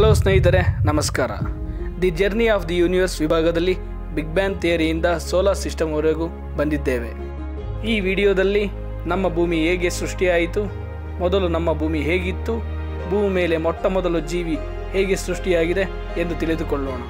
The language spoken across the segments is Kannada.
ಹಲೋ ಸ್ನೇಹಿತರೆ ನಮಸ್ಕಾರ the journey of the universe ವಿಭಾಗದಲ್ಲಿ ಬಿಗ್ ಬ್ಯಾಂಗ್ ಥಿಯರಿಯಿಂದ ಸೋಲಾರ್ ಸಿಸ್ಟಮ್ವರೆಗೂ ಬಂದಿದ್ದೇವೆ ಈ ವಿಡಿಯೋದಲ್ಲಿ ನಮ್ಮ ಭೂಮಿ ಹೇಗೆ ಸೃಷ್ಟಿಯಾಯಿತು ಮೊದಲು ನಮ್ಮ ಭೂಮಿ ಹೇಗಿತ್ತು ಭೂಮಿ ಮೇಲೆ ಮೊಟ್ಟ ಮೊದಲು ಜೀವಿ ಹೇಗೆ ಸೃಷ್ಟಿಯಾಗಿದೆ ಎಂದು ತಿಳಿದುಕೊಳ್ಳೋಣ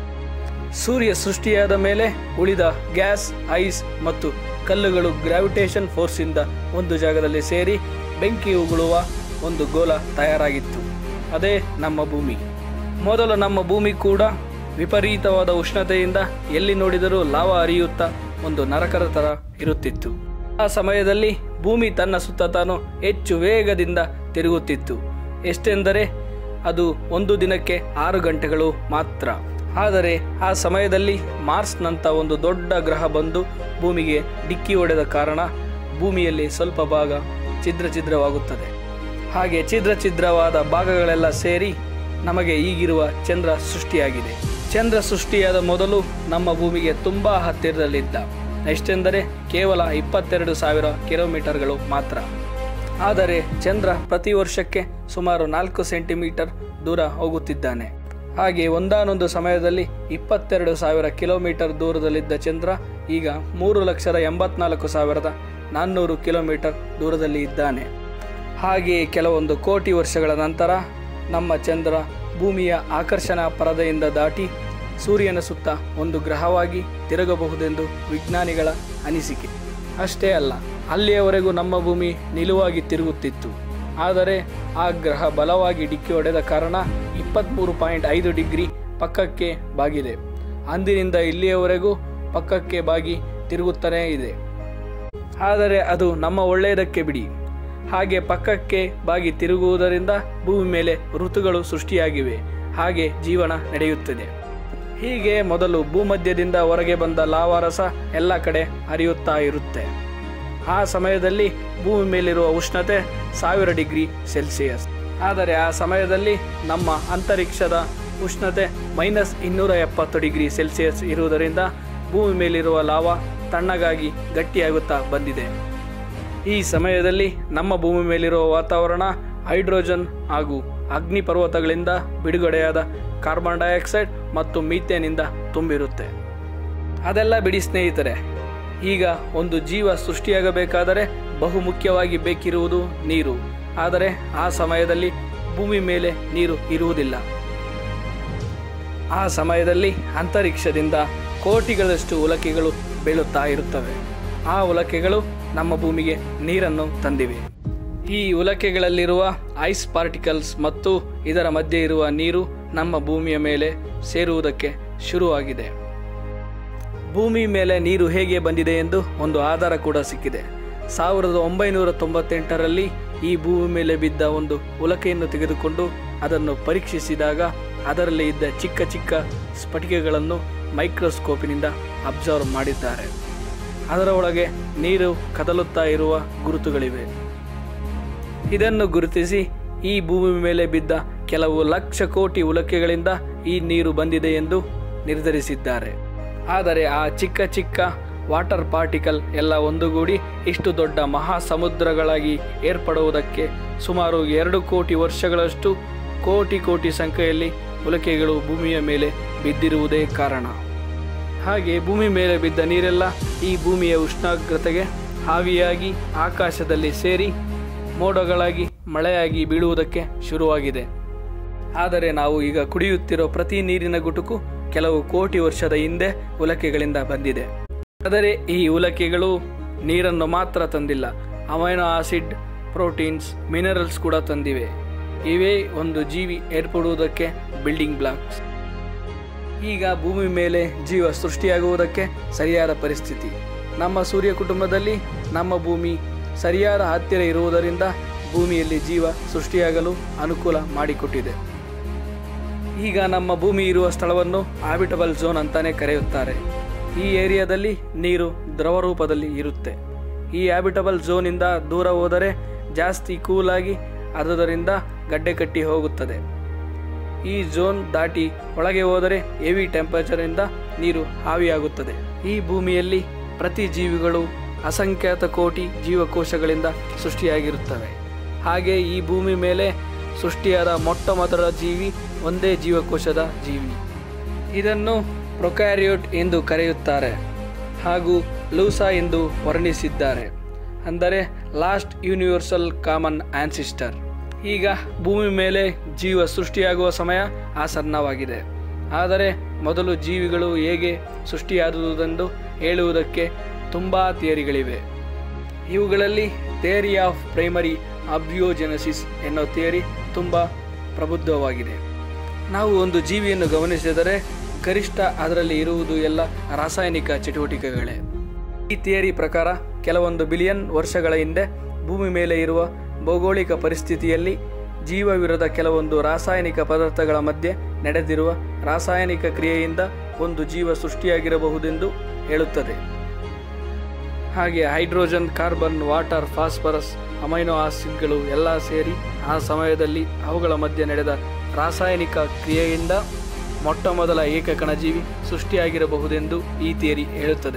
ಸೂರ್ಯ ಸೃಷ್ಟಿಯಾದ ಮೇಲೆ ಉಳಿದ ಗ್ಯಾಸ್ ಐಸ್ ಮತ್ತು ಕಲ್ಲುಗಳು ಗ್ರಾವಿಟೇಷನ್ ಫೋರ್ಸಿಂದ ಒಂದು ಜಾಗದಲ್ಲಿ ಸೇರಿ ಬೆಂಕಿ ಉಗುಳುವ ಒಂದು ಗೋಲ ತಯಾರಾಗಿತ್ತು ಅದೇ ನಮ್ಮ ಭೂಮಿ ಮೊದಲು ನಮ್ಮ ಭೂಮಿ ಕೂಡ ವಿಪರೀತವಾದ ಉಷ್ಣತೆಯಿಂದ ಎಲ್ಲಿ ನೋಡಿದರೂ ಲಾವ ಹರಿಯುತ್ತಾ ಒಂದು ನರಕದ ಥರ ಇರುತ್ತಿತ್ತು ಆ ಸಮಯದಲ್ಲಿ ಭೂಮಿ ತನ್ನ ಸುತ್ತ ತಾನು ಹೆಚ್ಚು ವೇಗದಿಂದ ತಿರುಗುತ್ತಿತ್ತು ಎಷ್ಟೆಂದರೆ ಅದು ಒಂದು ದಿನಕ್ಕೆ ಆರು ಗಂಟೆಗಳು ಮಾತ್ರ ಆದರೆ ಆ ಸಮಯದಲ್ಲಿ ಮಾರ್ಸ್ನಂಥ ಒಂದು ದೊಡ್ಡ ಗ್ರಹ ಬಂದು ಭೂಮಿಗೆ ಡಿಕ್ಕಿ ಹೊಡೆದ ಕಾರಣ ಭೂಮಿಯಲ್ಲಿ ಸ್ವಲ್ಪ ಭಾಗ ಛಿದ್ರ ಛಿದ್ರವಾಗುತ್ತದೆ ಹಾಗೆ ಛಿದ್ರ ಛಿದ್ರವಾದ ಭಾಗಗಳೆಲ್ಲ ಸೇರಿ ನಮಗೆ ಈಗಿರುವ ಚಂದ್ರ ಸೃಷ್ಟಿಯಾಗಿದೆ ಚಂದ್ರ ಸೃಷ್ಟಿಯಾದ ಮೊದಲು ನಮ್ಮ ಭೂಮಿಗೆ ತುಂಬ ಹತ್ತಿರದಲ್ಲಿದ್ದ ಎಷ್ಟೆಂದರೆ ಕೇವಲ ಇಪ್ಪತ್ತೆರಡು ಸಾವಿರ ಕಿಲೋಮೀಟರ್ಗಳು ಮಾತ್ರ ಆದರೆ ಚಂದ್ರ ಪ್ರತಿ ವರ್ಷಕ್ಕೆ ಸುಮಾರು ನಾಲ್ಕು ಸೆಂಟಿಮೀಟರ್ ದೂರ ಹೋಗುತ್ತಿದ್ದಾನೆ ಹಾಗೆ ಒಂದಾನೊಂದು ಸಮಯದಲ್ಲಿ ಇಪ್ಪತ್ತೆರಡು ಸಾವಿರ ಕಿಲೋಮೀಟರ್ ದೂರದಲ್ಲಿದ್ದ ಚಂದ್ರ ಈಗ ಮೂರು ಲಕ್ಷದ ಎಂಬತ್ನಾಲ್ಕು ಸಾವಿರದ ನಾನ್ನೂರು ಕಿಲೋಮೀಟರ್ ದೂರದಲ್ಲಿ ಇದ್ದಾನೆ ಹಾಗೆ ಕೆಲವೊಂದು ಕೋಟಿ ವರ್ಷಗಳ ನಂತರ ನಮ್ಮ ಚಂದ್ರ ಭೂಮಿಯ ಆಕರ್ಷಣಾ ಪರದೆಯಿಂದ ದಾಟಿ ಸೂರ್ಯನ ಸುತ್ತ ಒಂದು ಗ್ರಹವಾಗಿ ತಿರುಗಬಹುದೆಂದು ವಿಜ್ಞಾನಿಗಳ ಅನಿಸಿಕೆ ಅಷ್ಟೇ ಅಲ್ಲ ಅಲ್ಲಿಯವರೆಗೂ ನಮ್ಮ ಭೂಮಿ ನಿಲುವಾಗಿ ತಿರುಗುತ್ತಿತ್ತು ಆದರೆ ಆ ಗ್ರಹ ಬಲವಾಗಿ ಡಿಕ್ಕಿ ಹೊಡೆದ ಕಾರಣ ಇಪ್ಪತ್ತ್ಮೂರು ಪಾಯಿಂಟ್ ಐದು ಡಿಗ್ರಿ ಪಕ್ಕಕ್ಕೆ ಬಾಗಿದೆ ಅಂದಿನಿಂದ ಇಲ್ಲಿಯವರೆಗೂ ಪಕ್ಕಕ್ಕೆ ಬಾಗಿ ತಿರುಗುತ್ತಲೇ ಇದೆ ಆದರೆ ಅದು ನಮ್ಮ ಒಳ್ಳೆಯದಕ್ಕೆ ಬಿಡಿ ಹಾಗೆ ಪಕ್ಕಕ್ಕೆ ಬಾಗಿ ತಿರುಗುವುದರಿಂದ ಭೂಮಿ ಮೇಲೆ ಋತುಗಳು ಸೃಷ್ಟಿಯಾಗಿವೆ ಹಾಗೆ ಜೀವನ ನಡೆಯುತ್ತದೆ ಹೀಗೆ ಮೊದಲು ಭೂಮಧ್ಯದಿಂದ ಹೊರಗೆ ಬಂದ ಲಾವಾರಸ ಎಲ್ಲ ಕಡೆ ಹರಿಯುತ್ತಾ ಇರುತ್ತೆ ಆ ಸಮಯದಲ್ಲಿ ಭೂಮಿ ಮೇಲಿರುವ ಉಷ್ಣತೆ ಸಾವಿರ ಡಿಗ್ರಿ ಸೆಲ್ಸಿಯಸ್ ಆದರೆ ಆ ಸಮಯದಲ್ಲಿ ನಮ್ಮ ಅಂತರಿಕ್ಷದ ಉಷ್ಣತೆ ಮೈನಸ್ ಇನ್ನೂರ ಎಪ್ಪತ್ತು ಡಿಗ್ರಿ ಸೆಲ್ಸಿಯಸ್ ಇರುವುದರಿಂದ ಭೂಮಿ ಮೇಲಿರುವ ಲಾವ ತಣ್ಣಗಾಗಿ ಗಟ್ಟಿಯಾಗುತ್ತಾ ಬಂದಿದೆ ಈ ಸಮಯದಲ್ಲಿ ನಮ್ಮ ಭೂಮಿ ಮೇಲಿರುವ ವಾತಾವರಣ ಹೈಡ್ರೋಜನ್ ಹಾಗೂ ಅಗ್ನಿ ಪರ್ವತಗಳಿಂದ ಬಿಡುಗಡೆಯಾದ ಕಾರ್ಬನ್ ಡೈಆಕ್ಸೈಡ್ ಮತ್ತು ಮೀಥೇನಿಂದ ತುಂಬಿರುತ್ತೆ ಅದೆಲ್ಲ ಬಿಡಿ ಸ್ನೇಹಿತರೆ ಈಗ ಒಂದು ಜೀವ ಸೃಷ್ಟಿಯಾಗಬೇಕಾದರೆ ಬಹುಮುಖ್ಯವಾಗಿ ಬೇಕಿರುವುದು ನೀರು ಆದರೆ ಆ ಸಮಯದಲ್ಲಿ ಭೂಮಿ ಮೇಲೆ ನೀರು ಇರುವುದಿಲ್ಲ ಆ ಸಮಯದಲ್ಲಿ ಅಂತರಿಕ್ಷದಿಂದ ಕೋಟಿಗಳಷ್ಟು ಉಲಕೆಗಳು ಬೀಳುತ್ತಾ ಇರುತ್ತವೆ ಆ ಉಲಕೆಗಳು ನಮ್ಮ ಭೂಮಿಗೆ ನೀರನ್ನು ತಂದಿವೆ ಈ ಉಲಕೆಗಳಲ್ಲಿರುವ ಐಸ್ ಪಾರ್ಟಿಕಲ್ಸ್ ಮತ್ತು ಇದರ ಮಧ್ಯೆ ಇರುವ ನೀರು ನಮ್ಮ ಭೂಮಿಯ ಮೇಲೆ ಸೇರುವುದಕ್ಕೆ ಶುರುವಾಗಿದೆ ಭೂಮಿ ಮೇಲೆ ನೀರು ಹೇಗೆ ಬಂದಿದೆ ಎಂದು ಒಂದು ಆಧಾರ ಕೂಡ ಸಿಕ್ಕಿದೆ ಸಾವಿರದ ಒಂಬೈನೂರ ತೊಂಬತ್ತೆಂಟರಲ್ಲಿ ಈ ಭೂಮಿ ಮೇಲೆ ಬಿದ್ದ ಒಂದು ಉಲಕೆಯನ್ನು ತೆಗೆದುಕೊಂಡು ಅದನ್ನು ಪರೀಕ್ಷಿಸಿದಾಗ ಅದರಲ್ಲಿ ಇದ್ದ ಚಿಕ್ಕ ಚಿಕ್ಕ ಸ್ಫಟಿಕಗಳನ್ನು ಮೈಕ್ರೋಸ್ಕೋಪಿನಿಂದ ಅಬ್ಸರ್ವ್ ಮಾಡಿದ್ದಾರೆ ಅದರ ಒಳಗೆ ನೀರು ಕದಲುತ್ತಾ ಇರುವ ಗುರುತುಗಳಿವೆ ಇದನ್ನು ಗುರುತಿಸಿ ಈ ಭೂಮಿ ಮೇಲೆ ಬಿದ್ದ ಕೆಲವು ಲಕ್ಷ ಕೋಟಿ ಉಲಕೆಗಳಿಂದ ಈ ನೀರು ಬಂದಿದೆ ಎಂದು ನಿರ್ಧರಿಸಿದ್ದಾರೆ ಆದರೆ ಆ ಚಿಕ್ಕ ಚಿಕ್ಕ ವಾಟರ್ ಪಾರ್ಟಿಕಲ್ ಎಲ್ಲ ಒಂದುಗೂಡಿ ಇಷ್ಟು ದೊಡ್ಡ ಮಹಾ ಸಮುದ್ರಗಳಾಗಿ ಏರ್ಪಡುವುದಕ್ಕೆ ಸುಮಾರು ಎರಡು ಕೋಟಿ ವರ್ಷಗಳಷ್ಟು ಕೋಟಿ ಕೋಟಿ ಸಂಖ್ಯೆಯಲ್ಲಿ ಉಲಕೆಗಳು ಭೂಮಿಯ ಮೇಲೆ ಬಿದ್ದಿರುವುದೇ ಕಾರಣ ಹಾಗೆ ಭೂಮಿ ಮೇಲೆ ಬಿದ್ದ ನೀರೆಲ್ಲ ಈ ಭೂಮಿಯ ಉಷ್ಣಾಗ್ರತೆಗೆ ಹಾವಿಯಾಗಿ ಆಕಾಶದಲ್ಲಿ ಸೇರಿ ಮೋಡಗಳಾಗಿ ಮಳೆಯಾಗಿ ಬೀಳುವುದಕ್ಕೆ ಶುರುವಾಗಿದೆ ಆದರೆ ನಾವು ಈಗ ಕುಡಿಯುತ್ತಿರೋ ಪ್ರತಿ ನೀರಿನ ಗುಟುಕು ಕೆಲವು ಕೋಟಿ ವರ್ಷದ ಹಿಂದೆ ಉಲಕೆಗಳಿಂದ ಬಂದಿದೆ ಆದರೆ ಈ ಉಲಕೆಗಳು ನೀರನ್ನು ಮಾತ್ರ ತಂದಿಲ್ಲ ಅಮೈನೋ ಆಸಿಡ್ ಪ್ರೋಟೀನ್ಸ್ ಮಿನರಲ್ಸ್ ಕೂಡ ತಂದಿವೆ ಇವೇ ಒಂದು ಜೀವಿ ಏರ್ಪಡುವುದಕ್ಕೆ ಬಿಲ್ಡಿಂಗ್ ಬ್ಲಾಕ್ಸ್ ಈಗ ಭೂಮಿ ಮೇಲೆ ಜೀವ ಸೃಷ್ಟಿಯಾಗುವುದಕ್ಕೆ ಸರಿಯಾದ ಪರಿಸ್ಥಿತಿ ನಮ್ಮ ಸೂರ್ಯ ಕುಟುಂಬದಲ್ಲಿ ನಮ್ಮ ಭೂಮಿ ಸರಿಯಾದ ಹತ್ತಿರ ಇರುವುದರಿಂದ ಭೂಮಿಯಲ್ಲಿ ಜೀವ ಸೃಷ್ಟಿಯಾಗಲು ಅನುಕೂಲ ಮಾಡಿಕೊಟ್ಟಿದೆ ಈಗ ನಮ್ಮ ಭೂಮಿ ಇರುವ ಸ್ಥಳವನ್ನು ಹ್ಯಾಬಿಟಬಲ್ ಝೋನ್ ಅಂತಾನೆ ಕರೆಯುತ್ತಾರೆ ಈ ಏರಿಯಾದಲ್ಲಿ ನೀರು ದ್ರವ ರೂಪದಲ್ಲಿ ಇರುತ್ತೆ ಈ ಹ್ಯಾಬಿಟಬಲ್ ಝೋನಿಂದ ದೂರ ಹೋದರೆ ಜಾಸ್ತಿ ಕೂಲಾಗಿ ಅದರಿಂದ ಗಡ್ಡೆ ಕಟ್ಟಿ ಹೋಗುತ್ತದೆ ಈ ಝೋನ್ ದಾಟಿ ಒಳಗೆ ಹೋದರೆ ಹೆವಿ ಟೆಂಪರೇಚರಿಂದ ನೀರು ಆವಿಯಾಗುತ್ತದೆ ಈ ಭೂಮಿಯಲ್ಲಿ ಪ್ರತಿ ಜೀವಿಗಳು ಅಸಂಖ್ಯಾತ ಕೋಟಿ ಜೀವಕೋಶಗಳಿಂದ ಸೃಷ್ಟಿಯಾಗಿರುತ್ತವೆ ಹಾಗೆ ಈ ಭೂಮಿ ಮೇಲೆ ಸೃಷ್ಟಿಯಾದ ಮೊಟ್ಟ ಮೊದಲ ಜೀವಿ ಒಂದೇ ಜೀವಕೋಶದ ಜೀವಿ ಇದನ್ನು ಪ್ರೊಕ್ಯಾರಿಯೋಟ್ ಎಂದು ಕರೆಯುತ್ತಾರೆ ಹಾಗೂ ಲೂಸಾ ಎಂದು ವರ್ಣಿಸಿದ್ದಾರೆ ಅಂದರೆ ಲಾಸ್ಟ್ ಯೂನಿವರ್ಸಲ್ ಕಾಮನ್ ಆನ್ಸಿಸ್ಟರ್ ಈಗ ಭೂಮಿ ಮೇಲೆ ಜೀವ ಸೃಷ್ಟಿಯಾಗುವ ಸಮಯ ಆಸನ್ನವಾಗಿದೆ ಆದರೆ ಮೊದಲು ಜೀವಿಗಳು ಹೇಗೆ ಸೃಷ್ಟಿಯಾದುದೆಂದು ಹೇಳುವುದಕ್ಕೆ ತುಂಬ ಥಿಯರಿಗಳಿವೆ ಇವುಗಳಲ್ಲಿ ಥಿಯರಿ ಆಫ್ ಪ್ರೈಮರಿ ಅಬ್ಯೋಜೆನಸಿಸ್ ಎನ್ನೋ ಥಿಯರಿ ತುಂಬ ಪ್ರಬುದ್ಧವಾಗಿದೆ ನಾವು ಒಂದು ಜೀವಿಯನ್ನು ಗಮನಿಸಿದರೆ ಗರಿಷ್ಠ ಅದರಲ್ಲಿ ಇರುವುದು ಎಲ್ಲ ರಾಸಾಯನಿಕ ಚಟುವಟಿಕೆಗಳೇ ಈ ಥಿಯರಿ ಪ್ರಕಾರ ಕೆಲವೊಂದು ಬಿಲಿಯನ್ ವರ್ಷಗಳ ಹಿಂದೆ ಭೂಮಿ ಮೇಲೆ ಇರುವ ಭೌಗೋಳಿಕ ಪರಿಸ್ಥಿತಿಯಲ್ಲಿ ಜೀವವಿರದ ಕೆಲವೊಂದು ರಾಸಾಯನಿಕ ಪದಾರ್ಥಗಳ ಮಧ್ಯೆ ನಡೆದಿರುವ ರಾಸಾಯನಿಕ ಕ್ರಿಯೆಯಿಂದ ಒಂದು ಜೀವ ಸೃಷ್ಟಿಯಾಗಿರಬಹುದೆಂದು ಹೇಳುತ್ತದೆ ಹಾಗೆ hydrogen carbon water phosphorus amino ಆಸಿಡ್ಗಳು ಎಲ್ಲ ಸೇರಿ ಆ ಸಮಯದಲ್ಲಿ ಅವುಗಳ ಮಧ್ಯೆ ನಡೆದ ರಾಸಾಯನಿಕ ಕ್ರಿಯೆಯಿಂದ ಮೊಟ್ಟ ಮೊದಲ ಏಕಕಣಜೀವಿ ಸೃಷ್ಟಿಯಾಗಿರಬಹುದೆಂದು ಈ ಥಿಯರಿ ಹೇಳುತ್ತದೆ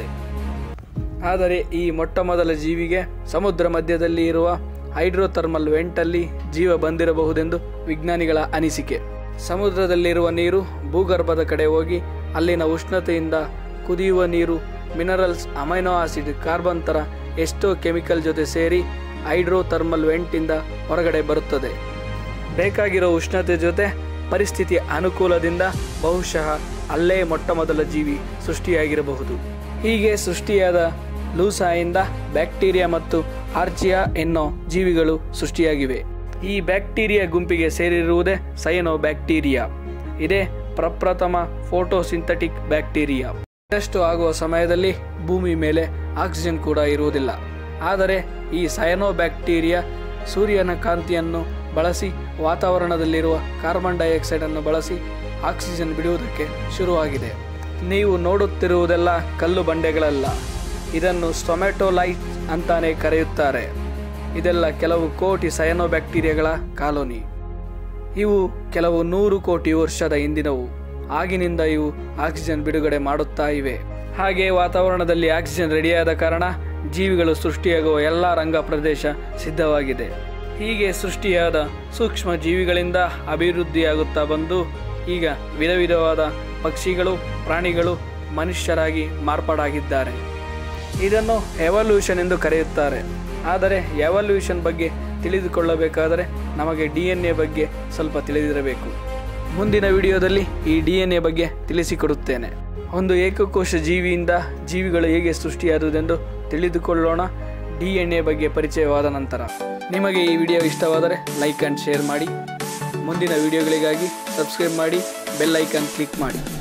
ಆದರೆ ಈ ಮೊಟ್ಟ ಮೊದಲ ಜೀವಿಗೆ ಸಮುದ್ರ ಮಧ್ಯದಲ್ಲಿ ಇರುವ ಹೈಡ್ರೋಥರ್ಮಲ್ ವೆಂಟಲ್ಲಿ ಜೀವ ಬಂದಿರಬಹುದೆಂದು ವಿಜ್ಞಾನಿಗಳ ಅನಿಸಿಕೆ ಸಮುದ್ರದಲ್ಲಿರುವ ನೀರು ಭೂಗರ್ಭದ ಕಡೆ ಹೋಗಿ ಅಲ್ಲಿನ ಉಷ್ಣತೆಯಿಂದ ಕುದಿಯುವ ನೀರು ಮಿನರಲ್ಸ್ ಅಮೈನೋ ಆಸಿಡ್ ಕಾರ್ಬನ್ ಥರ ಎಷ್ಟೋ ಕೆಮಿಕಲ್ ಜೊತೆ ಸೇರಿ ಹೈಡ್ರೋಥರ್ಮಲ್ ವೆಂಟಿಂದ ಹೊರಗಡೆ ಬರುತ್ತದೆ ಬೇಕಾಗಿರೋ ಉಷ್ಣತೆ ಜೊತೆ ಪರಿಸ್ಥಿತಿ ಅನುಕೂಲದಿಂದ ಬಹುಶಃ ಅಲ್ಲೇ ಮೊಟ್ಟ ಮೊದಲ ಜೀವಿ ಸೃಷ್ಟಿಯಾಗಿರಬಹುದು ಹೀಗೆ ಸೃಷ್ಟಿಯಾದ ಲೂಸಾಯಿಂದ ಬ್ಯಾಕ್ಟೀರಿಯಾ ಮತ್ತು ಆರ್ಚಿಯಾ ಎನ್ನೋ ಜೀವಿಗಳು ಸೃಷ್ಟಿಯಾಗಿವೆ ಈ ಬ್ಯಾಕ್ಟೀರಿಯಾ ಗುಂಪಿಗೆ ಸೇರಿರುವುದೇ ಸೈನೋ ಬ್ಯಾಕ್ಟೀರಿಯಾ ಇದೇ ಪ್ರಪ್ರಥಮ ಫೋಟೋಸಿಂಥಟಿಕ್ ಬ್ಯಾಕ್ಟೀರಿಯಾ ಇದಷ್ಟು ಆಗುವ ಸಮಯದಲ್ಲಿ ಭೂಮಿ ಮೇಲೆ ಆಕ್ಸಿಜನ್ ಕೂಡ ಇರುವುದಿಲ್ಲ ಆದರೆ ಈ ಸಯನೋ ಬ್ಯಾಕ್ಟೀರಿಯಾ ಸೂರ್ಯನ ಕಾಂತಿಯನ್ನು ಬಳಸಿ ವಾತಾವರಣದಲ್ಲಿರುವ ಕಾರ್ಬನ್ ಡೈಆಕ್ಸೈಡ್ ಅನ್ನು ಬಳಸಿ ಆಕ್ಸಿಜನ್ ಬಿಡುವುದಕ್ಕೆ ಶುರುವಾಗಿದೆ ನೀವು ನೋಡುತ್ತಿರುವುದೆಲ್ಲ ಕಲ್ಲು ಬಂಡೆಗಳಲ್ಲ ಇದನ್ನು ಸ್ಟೊಮೆಟೊಲೈಟ್ ಅಂತಾನೆ ಕರೆಯುತ್ತಾರೆ ಇದೆಲ್ಲ ಕೆಲವು ಕೋಟಿ ಸಯನೋ ಬ್ಯಾಕ್ಟೀರಿಯಾಗಳ ಕಾಲೋನಿ ಇವು ಕೆಲವು ನೂರು ಕೋಟಿ ವರ್ಷದ ಹಿಂದಿನವು ಆಗಿನಿಂದ ಇವು ಆಕ್ಸಿಜನ್ ಬಿಡುಗಡೆ ಮಾಡುತ್ತಾ ಇವೆ ಹಾಗೆ ವಾತಾವರಣದಲ್ಲಿ ಆಕ್ಸಿಜನ್ ರೆಡಿಯಾದ ಕಾರಣ ಜೀವಿಗಳು ಸೃಷ್ಟಿಯಾಗುವ ಎಲ್ಲ ರಂಗ ಪ್ರದೇಶ ಸಿದ್ಧವಾಗಿದೆ ಹೀಗೆ ಸೃಷ್ಟಿಯಾದ ಸೂಕ್ಷ್ಮ ಜೀವಿಗಳಿಂದ ಅಭಿವೃದ್ಧಿಯಾಗುತ್ತಾ ಬಂದು ಈಗ ವಿಧ ವಿಧವಾದ ಪಕ್ಷಿಗಳು ಪ್ರಾಣಿಗಳು ಮನುಷ್ಯರಾಗಿ ಮಾರ್ಪಾಡಾಗಿದ್ದಾರೆ ಇದನ್ನು ಎವಲ್ಯೂಷನ್ ಎಂದು ಕರೆಯುತ್ತಾರೆ ಆದರೆ ಎವಲ್ಯೂಷನ್ ಬಗ್ಗೆ ತಿಳಿದುಕೊಳ್ಳಬೇಕಾದರೆ ನಮಗೆ ಡಿ ಎನ್ ಎ ಬಗ್ಗೆ ಸ್ವಲ್ಪ ತಿಳಿದಿರಬೇಕು ಮುಂದಿನ ವಿಡಿಯೋದಲ್ಲಿ ಈ ಡಿ ಎನ್ ಎ ಬಗ್ಗೆ ತಿಳಿಸಿಕೊಡುತ್ತೇನೆ ಒಂದು ಏಕಕೋಶ ಜೀವಿಯಿಂದ ಜೀವಿಗಳು ಹೇಗೆ ಸೃಷ್ಟಿಯಾದುದೆಂದು ತಿಳಿದುಕೊಳ್ಳೋಣ ಡಿ ಎನ್ ಎ ಬಗ್ಗೆ ಪರಿಚಯವಾದ ನಂತರ ನಿಮಗೆ ಈ ವಿಡಿಯೋ ಇಷ್ಟವಾದರೆ ಲೈಕ್ ಆ್ಯಂಡ್ ಶೇರ್ ಮಾಡಿ ಮುಂದಿನ ವಿಡಿಯೋಗಳಿಗಾಗಿ ಸಬ್ಸ್ಕ್ರೈಬ್ ಮಾಡಿ ಬೆಲ್ ಐಕಾನ್ ಕ್ಲಿಕ್ ಮಾಡಿ